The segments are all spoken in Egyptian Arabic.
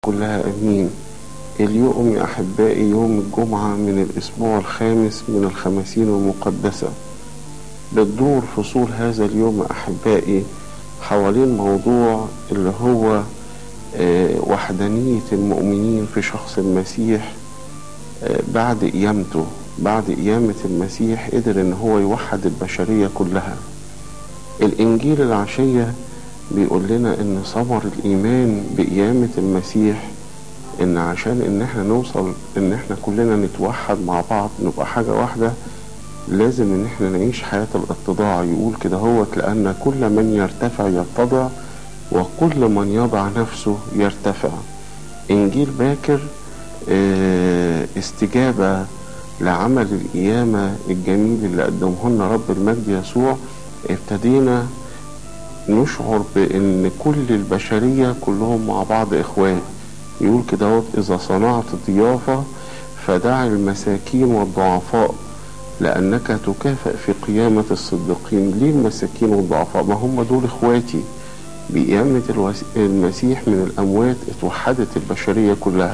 كلها امين اليوم يا احبائي يوم الجمعه من الاسبوع الخامس من الخمسين المقدسه بتدور فصول هذا اليوم يا احبائي حوالين موضوع اللي هو آه، وحدانيه المؤمنين في شخص المسيح آه، بعد قيامته بعد قيامه المسيح قدر ان هو يوحد البشريه كلها الانجيل العشيه بيقول لنا ان ثمر الايمان بقيامه المسيح ان عشان ان احنا نوصل ان احنا كلنا نتوحد مع بعض نبقى حاجه واحده لازم ان احنا نعيش حياه الاتضاع يقول كده هو لان كل من يرتفع يتضع وكل من يضع نفسه يرتفع انجيل باكر آه، استجابه لعمل القيامه الجميل اللي قدمه لنا رب المجد يسوع ابتدينا نشعر بان كل البشريه كلهم مع بعض اخوات يقول كده اهوت اذا صنعت ضيافه فدع المساكين والضعفاء لانك تكافئ في قيامه الصديقين ليه المساكين والضعفاء ما هم دول اخواتي بقيامه الوس- المسيح من الاموات اتوحدت البشريه كلها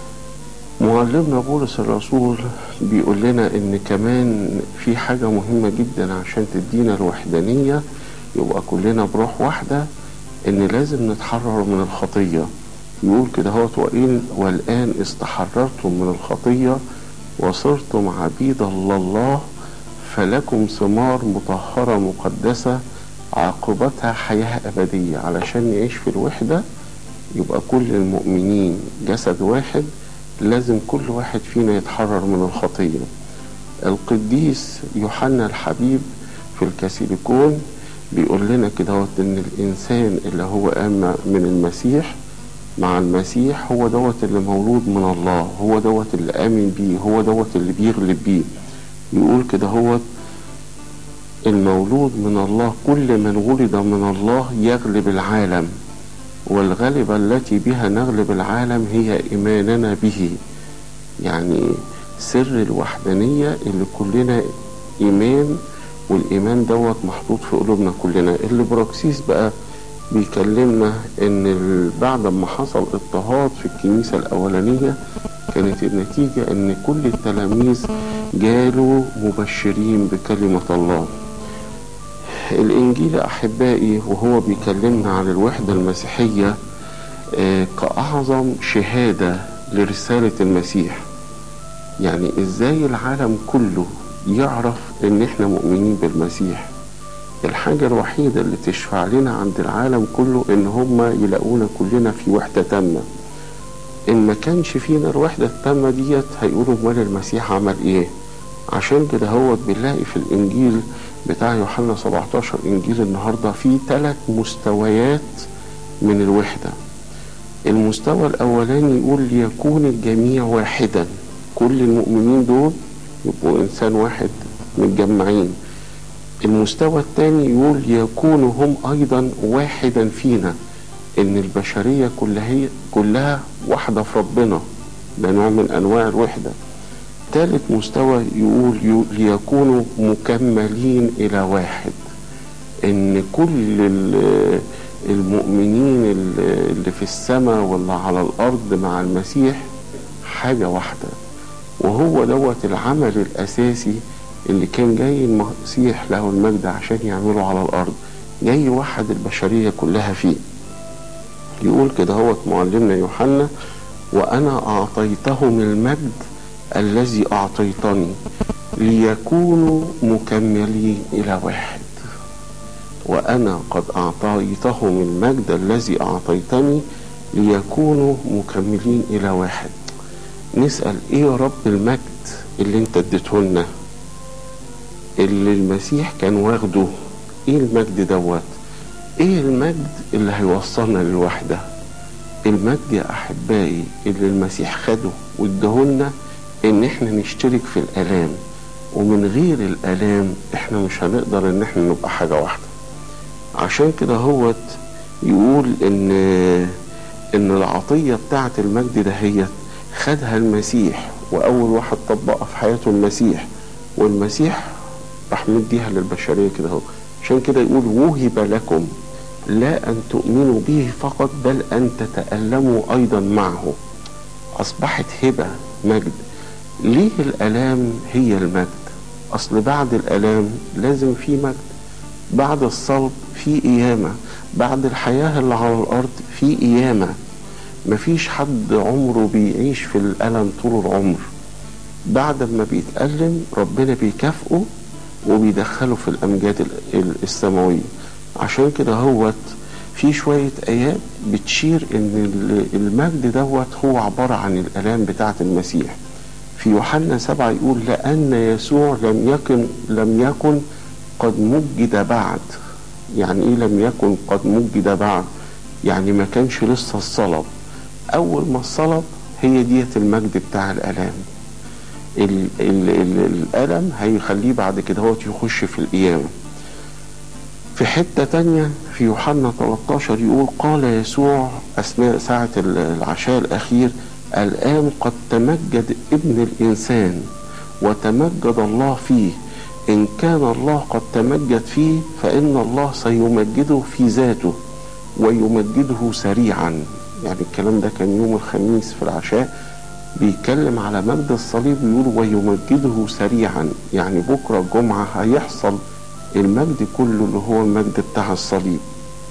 معلمنا بولس الرسول بيقول لنا ان كمان في حاجة مهمة جدا عشان تدينا الوحدانية يبقى كلنا بروح واحدة ان لازم نتحرر من الخطية يقول كده هوت وإن والآن استحررتم من الخطية وصرتم عبيدا لله فلكم ثمار مطهرة مقدسة عاقبتها حياة أبدية علشان نعيش في الوحدة يبقى كل المؤمنين جسد واحد لازم كل واحد فينا يتحرر من الخطية القديس يوحنا الحبيب في الكاثوليكون بيقول لنا كده هوت ان الانسان اللي هو قام من المسيح مع المسيح هو دوت اللي مولود من الله هو دوت اللي امن بيه هو دوت اللي بيغلب بيه يقول كده هوت المولود من الله كل من ولد من الله يغلب العالم والغلبة التي بها نغلب العالم هي إيماننا به يعني سر الوحدانية اللي كلنا إيمان والإيمان دوت محطوط في قلوبنا كلنا اللي براكسيس بقى بيكلمنا إن ال- بعد ما حصل اضطهاد في الكنيسة الأولانية كانت النتيجة إن كل التلاميذ جالوا مبشرين بكلمة الله الإنجيل أحبائي وهو بيكلمنا عن الوحدة المسيحية آه، كأعظم شهادة لرسالة المسيح يعني إزاي العالم كله يعرف إن إحنا مؤمنين بالمسيح الحاجة الوحيدة اللي تشفع لنا عند العالم كله إن هما يلاقونا كلنا في وحدة تامة إن ما كانش فينا الوحدة التامة ديت هيقولوا أمال المسيح عمل إيه عشان كده هو بنلاقي في الإنجيل بتاع يوحنا 17 إنجيل النهاردة فيه ثلاث مستويات من الوحدة المستوى الأولاني يقول ليكون الجميع واحدا كل المؤمنين دول يبقوا إنسان واحد متجمعين المستوى الثاني يقول يكونوا هم أيضا واحدا فينا إن البشرية كلها هي كلها واحدة في ربنا ده نوع من أنواع الوحدة ثالث مستوى يقول يو- ليكونوا مكملين إلى واحد إن كل ال- المؤمنين ال- اللي في السماء واللي على الأرض مع المسيح حاجة واحدة وهو دوت العمل الأساسي اللي كان جاي المسيح له المجد عشان يعمله على الأرض جاي يوحد البشرية كلها فيه يقول كده هو معلمنا يوحنا وأنا أعطيتهم المجد الذي أعطيتني ليكونوا مكملين إلى واحد وأنا قد أعطيتهم المجد الذي أعطيتني ليكونوا مكملين إلى واحد نسأل إيه يا رب المجد اللي أنت اديته لنا اللي المسيح كان واخده إيه المجد دوت إيه المجد اللي هيوصلنا للوحدة المجد يا أحبائي اللي المسيح خده وادهولنا إن إحنا نشترك في الآلام ومن غير الآلام إحنا مش هنقدر إن إحنا نبقى حاجة واحدة عشان كده هوت يقول إن إن العطية بتاعة المجد دهيت خدها المسيح وأول واحد طبقها في حياته المسيح والمسيح راح مديها للبشرية كده هو عشان كده يقول وهب لكم لا أن تؤمنوا به فقط بل أن تتألموا أيضا معه أصبحت هبة مجد ليه الآلام هي المجد أصل بعد الآلام لازم في مجد بعد الصلب في قيامة بعد الحياة اللي على الأرض في قيامة مفيش حد عمره بيعيش في الألم طول العمر بعد ما بيتألم ربنا بيكافئه وبيدخله في الأمجاد السماوية عشان كده هوت في شوية آيات بتشير إن المجد دوت هو عبارة عن الآلام بتاعة المسيح في يوحنا سبعة يقول لأن يسوع لم يكن لم يكن قد مجد بعد يعني إيه لم يكن قد مجد بعد يعني ما كانش لسه الصلب أول ما الصلب هي ديت المجد بتاع الآلام ال ال ال الألم هيخليه بعد كده هو يخش في القيامة في حتة تانية في يوحنا 13 يقول قال يسوع أثناء ساعة العشاء الأخير الآن قد تمجد ابن الإنسان وتمجد الله فيه إن كان الله قد تمجد فيه فإن الله سيمجده في ذاته ويمجده سريعا يعني الكلام ده كان يوم الخميس في العشاء بيتكلم على مجد الصليب يقول ويمجده سريعا يعني بكرة الجمعة هيحصل المجد كله اللي هو المجد بتاع الصليب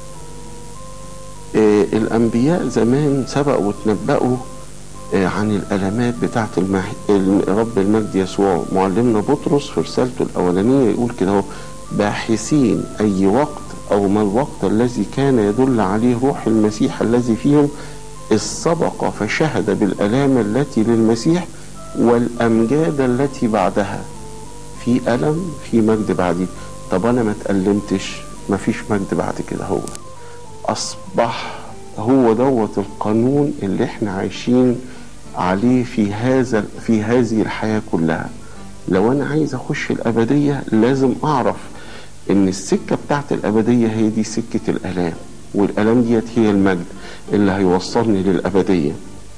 آه الأنبياء زمان سبقوا وتنبأوا آه عن الألمات بتاعة المح... رب المجد يسوع معلمنا بطرس في رسالته الأولانية يقول كده هو باحثين أي وقت أو ما الوقت الذي كان يدل عليه روح المسيح الذي فيهم إذ سبق فشهد بالآلام التي للمسيح والأمجاد التي بعدها في ألم في مجد بعديه طب أنا ما تألمتش مفيش مجد بعد كده هو أصبح هو دوت القانون اللي احنا عايشين عليه في هذا في هذه الحياة كلها لو أنا عايز أخش الأبدية لازم أعرف إن السكة بتاعت الأبدية هي دي سكة الآلام والآلام ديت هي المجد اللي هيوصلني للأبدية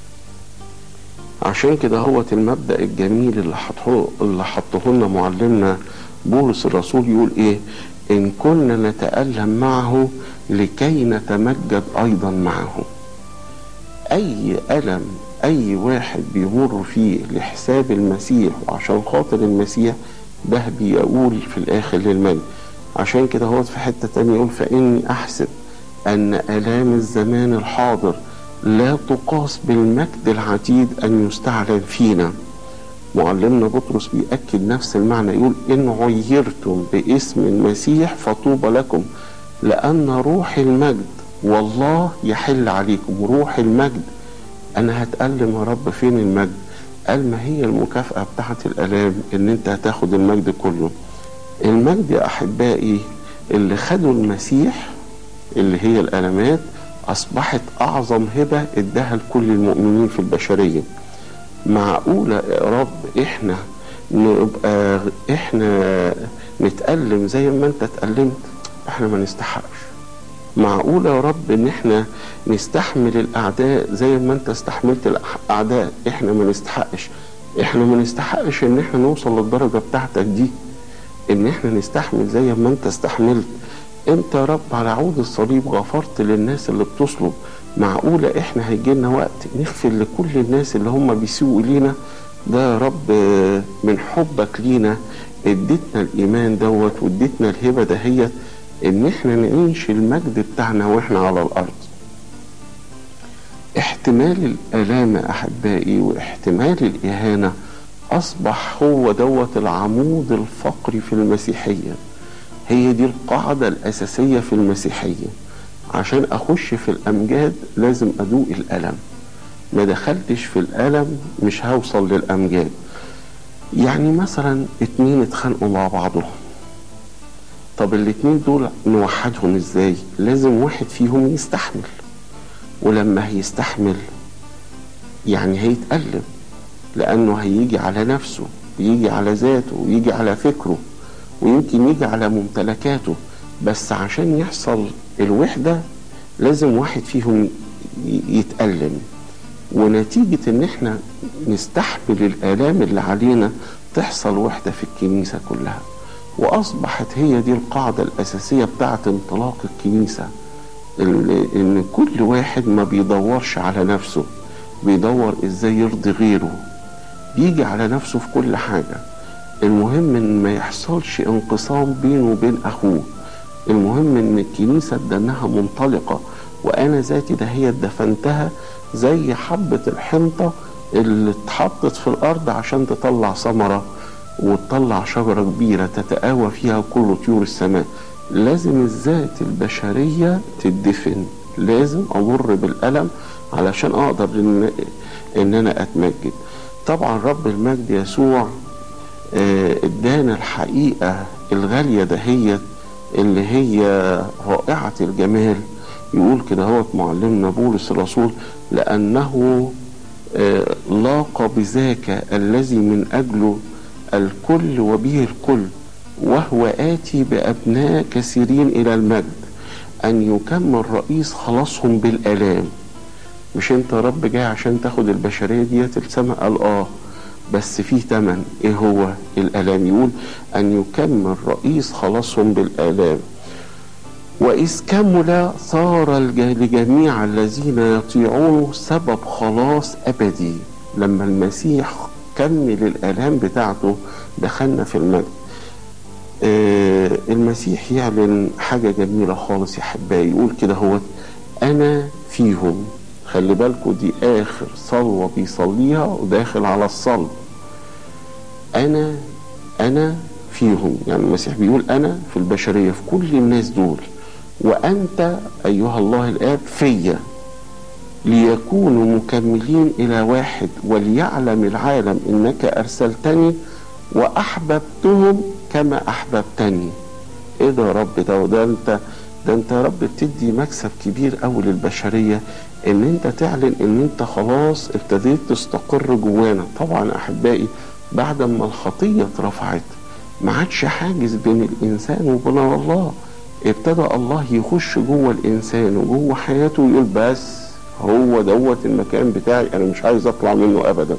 عشان كده هوت المبدأ الجميل اللي حطه اللي حطه لنا معلمنا بولس الرسول يقول ايه ان كنا نتألم معه لكي نتمجد ايضا معه اي ألم اي واحد بيمر فيه لحساب المسيح وعشان خاطر المسيح ده بيقول في الاخر للمجد عشان كده هو في حتة تانية يقول فاني احسب ان الام الزمان الحاضر لا تقاس بالمجد العتيد ان يستعلن فينا معلمنا بطرس بيأكد نفس المعنى يقول إن عيرتم باسم المسيح فطوبى لكم لأن روح المجد والله يحل عليكم روح المجد أنا هتألم يا رب فين المجد قال ما هي المكافأة بتاعت الآلام إن أنت هتاخد المجد كله المجد يا أحبائي اللي خدوا المسيح اللي هي الألمات أصبحت أعظم هبة إداها لكل المؤمنين في البشرية معقولة يا رب احنا نبقى احنا نتألم زي ما انت اتألمت احنا ما نستحقش معقولة يا رب ان احنا نستحمل الاعداء زي ما انت استحملت الاعداء احنا ما نستحقش احنا ما نستحقش ان احنا نوصل للدرجة بتاعتك دي ان احنا نستحمل زي ما انت استحملت انت يا رب على عود الصليب غفرت للناس اللي بتصلب معقولة احنا هيجي لنا وقت نغفر لكل الناس اللي هم بيسيئوا لينا ده يا رب من حبك لينا اديتنا الايمان دوت واديتنا الهبة دهيت ان احنا نعيش المجد بتاعنا واحنا على الارض احتمال الالام احبائي واحتمال الاهانة اصبح هو دوت العمود الفقري في المسيحية هي دي القاعدة الاساسية في المسيحية عشان اخش في الامجاد لازم ادوق الالم ما دخلتش في الالم مش هوصل للامجاد يعني مثلا اتنين اتخانقوا مع بعضهم طب الاتنين دول نوحدهم ازاي لازم واحد فيهم يستحمل ولما هيستحمل يعني هيتألم لأنه هيجي على نفسه ويجي على ذاته ويجي على فكره ويمكن يجي على ممتلكاته بس عشان يحصل الوحدة لازم واحد فيهم يتألم ونتيجة ان احنا نستحمل الآلام اللي علينا تحصل وحدة في الكنيسة كلها وأصبحت هي دي القاعدة الأساسية بتاعة انطلاق الكنيسة ال- ان كل واحد ما بيدورش على نفسه بيدور ازاي يرضي غيره بيجي على نفسه في كل حاجة المهم ان ما يحصلش انقسام بينه وبين اخوه المهم ان الكنيسة دنها منطلقة وانا ذاتي ده هي دفنتها زي حبة الحنطة اللي اتحطت في الارض عشان تطلع ثمرة وتطلع شجرة كبيرة تتقاوى فيها كل طيور السماء لازم الذات البشرية تدفن لازم امر بالألم علشان اقدر ان, إن انا اتمجد طبعا رب المجد يسوع آه، ادانا الحقيقة الغالية دهيت اللي هي رائعة الجمال يقول كده هو معلمنا بولس الرسول لأنه آه، لاقى بذاك الذي من أجله الكل وبه الكل وهو آتي بأبناء كثيرين إلى المجد أن يكمل رئيس خلاصهم بالآلام مش انت يا رب جاي عشان تاخد البشرية ديت السماء قال اه بس في تمن ايه هو الالام يقول ان يكمل رئيس خلاصهم بالالام واذ كمل صار الج- لجميع الذين يطيعونه سبب خلاص ابدي لما المسيح كمل الالام بتاعته دخلنا في المجد آه، المسيح يعلن حاجة جميلة خالص يا حبايبي يقول كده هو أنا فيهم خلي بالكوا دي آخر صلوة بيصليها وداخل على الصلب أنا أنا فيهم يعني المسيح بيقول أنا في البشرية في كل الناس دول وأنت أيها الله الآب فيا ليكونوا مكملين إلى واحد وليعلم العالم إنك أرسلتني وأحببتهم كما أحببتني إيه ده يا رب ده ده أنت ده أنت يا رب بتدي مكسب كبير أوي للبشرية إن أنت تعلن إن أنت خلاص ابتديت تستقر جوانا طبعا أحبائي بعد ما الخطية اترفعت ما عادش حاجز بين الإنسان وبين الله ابتدى الله يخش جوه الإنسان وجوه حياته ويقول بس هو دوت المكان بتاعي أنا مش عايز أطلع منه أبدا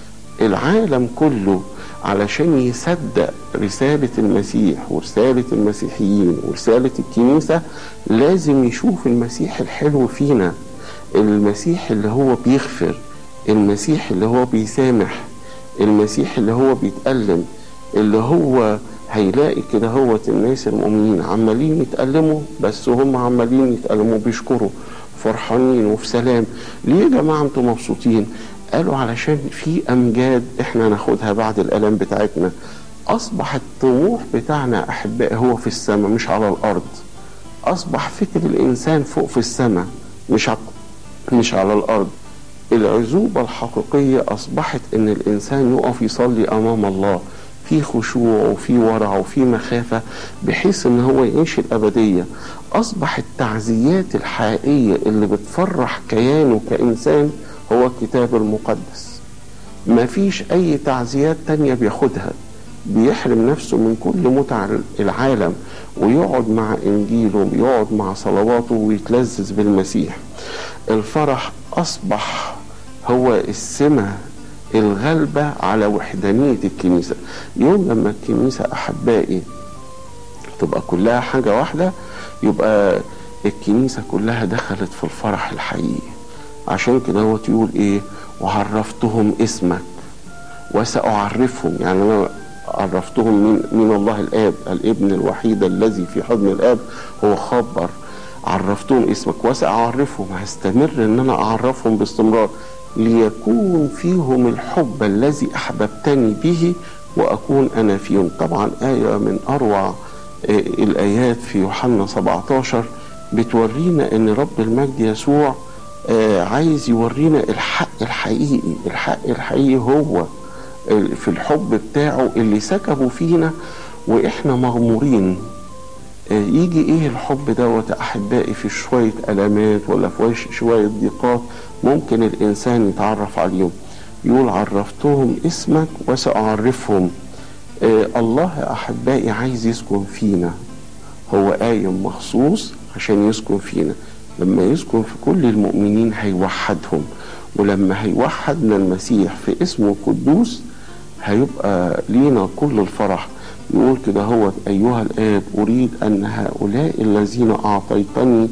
العالم كله علشان يصدق رسالة المسيح ورسالة المسيحيين ورسالة الكنيسة لازم يشوف المسيح الحلو فينا المسيح اللي هو بيغفر المسيح اللي هو بيسامح المسيح اللي هو بيتألم اللي هو هيلاقي كده هو الناس المؤمنين عمالين يتألموا بس هم عمالين يتألموا بيشكروا فرحانين وفي سلام ليه يا جماعة انتوا مبسوطين قالوا علشان في أمجاد احنا ناخدها بعد الألم بتاعتنا أصبح الطموح بتاعنا أحبائي هو في السماء مش على الأرض أصبح فكر الإنسان فوق في السماء مش على مش على الأرض العزوبة الحقيقية أصبحت إن الإنسان يقف يصلي أمام الله في خشوع وفي ورع وفي مخافة بحيث إن هو يعيش الأبدية أصبح التعزيات الحقيقية اللي بتفرح كيانه كإنسان هو الكتاب المقدس ما فيش أي تعزيات تانية بياخدها بيحرم نفسه من كل متع العالم ويقعد مع إنجيله ويقعد مع صلواته ويتلذذ بالمسيح الفرح أصبح هو السمة الغالبة على وحدانية الكنيسة يوم لما الكنيسة أحبائي تبقى كلها حاجة واحدة يبقى الكنيسة كلها دخلت في الفرح الحقيقي عشان كده هو يقول ايه وعرفتهم اسمك وسأعرفهم يعني انا عرفتهم من, من الله الاب الابن الوحيد الذي في حضن الاب هو خبر عرفتهم اسمك وسأعرفهم هستمر ان انا اعرفهم باستمرار ليكون فيهم الحب الذي احببتني به واكون انا فيهم طبعا ايه من اروع الايات في يوحنا 17 بتورينا ان رب المجد يسوع عايز يورينا الحق الحقيقي الحق الحقيقي هو في الحب بتاعه اللي سكبه فينا واحنا مغمورين يجي ايه الحب دوت احبائي في شويه المات ولا في شويه ضيقات ممكن الانسان يتعرف عليهم يقول عرفتهم اسمك وساعرفهم آه الله احبائي عايز يسكن فينا هو قايم مخصوص عشان يسكن فينا لما يسكن في كل المؤمنين هيوحدهم ولما هيوحدنا المسيح في اسمه القدوس هيبقى لينا كل الفرح يقول كده هو أيها الآب أريد أن هؤلاء الذين أعطيتني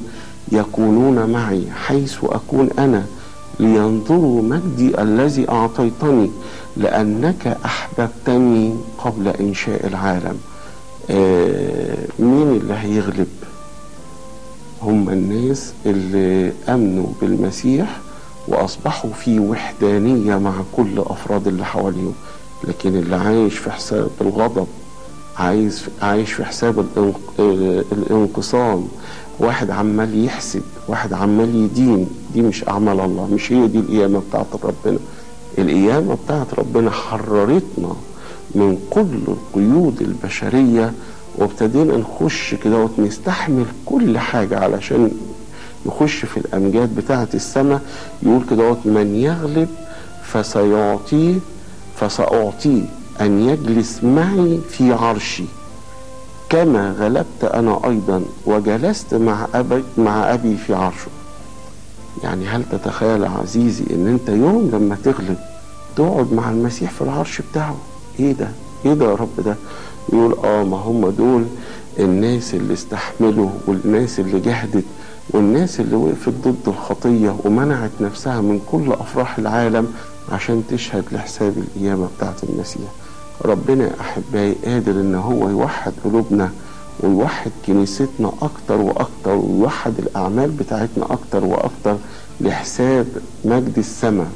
يكونون معي حيث أكون أنا لينظروا مجدي الذي أعطيتني لأنك أحببتني قبل إنشاء العالم آه مين اللي هيغلب هم الناس اللي أمنوا بالمسيح وأصبحوا في وحدانية مع كل أفراد اللي حواليهم لكن اللي عايش في حساب الغضب عايز عايش في حساب الانقسام واحد عمال يحسد واحد عمال يدين دي مش أعمال الله مش هي دي القيامة بتاعت ربنا القيامة بتاعت ربنا حررتنا من كل القيود البشرية وابتدينا نخش كده ونستحمل كل حاجة علشان نخش في الأمجاد بتاعة السماء يقول كده من يغلب فسيعطيه فسأعطيه أن يجلس معي في عرشي كما غلبت أنا أيضا وجلست مع أبي, مع أبي في عرشه يعني هل تتخيل عزيزي ان انت يوم لما تغلب تقعد مع المسيح في العرش بتاعه ايه ده ايه ده يا رب ده يقول اه ما هم دول الناس اللي استحملوا والناس اللي جهدت والناس اللي وقفت ضد الخطية ومنعت نفسها من كل أفراح العالم عشان تشهد لحساب القيامة بتاعت المسيح ربنا أحبائي قادر إن هو يوحد قلوبنا ويوحد كنيستنا أكتر وأكتر ويوحد الأعمال بتاعتنا أكتر وأكتر لحساب مجد السماء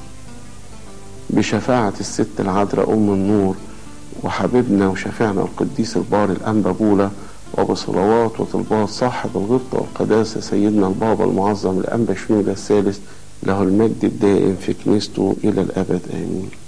بشفاعة الست العذراء أم النور وحبيبنا وشفيعنا القديس البار الأنبا بولا وبصلوات وطلبات صاحب الغبطة والقداسة سيدنا البابا المعظم الأنبا شنودة الثالث له المجد الدائم في كنيسته إلى الأبد آمين